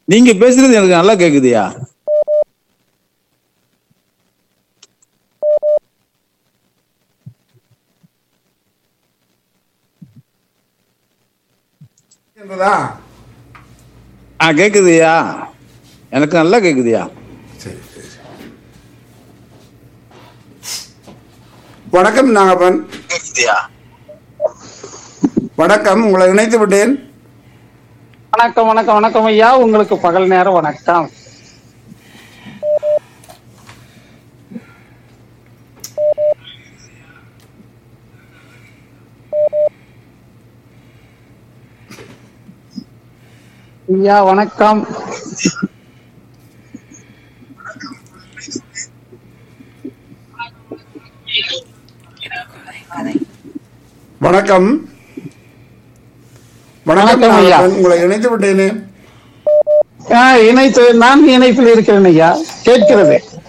நீங்க பேசுறது எனக்கு நல்லா கேக்குதுயா என்பதா ஆ கேக்குதுயா எனக்கு நல்லா கேக்குதுயா சரி சரி வணக்கம் நாகப்பன் கேக்குதுயா வணக்கம் உங்களை இணைத்து விட்டேன் வணக்கம் வணக்கம் வணக்கம் ஐயா உங்களுக்கு பகல் நேரம் வணக்கம் ஐயா வணக்கம் வணக்கம் வணக்கம் வணக்கம் ஐயா. நாகப்பன் உங்களை இணைத்து விட்டேனே ஆ, இணைத்து நான் இணைப்பில் இருக்கிறேன் ஐயா கேட்கிறது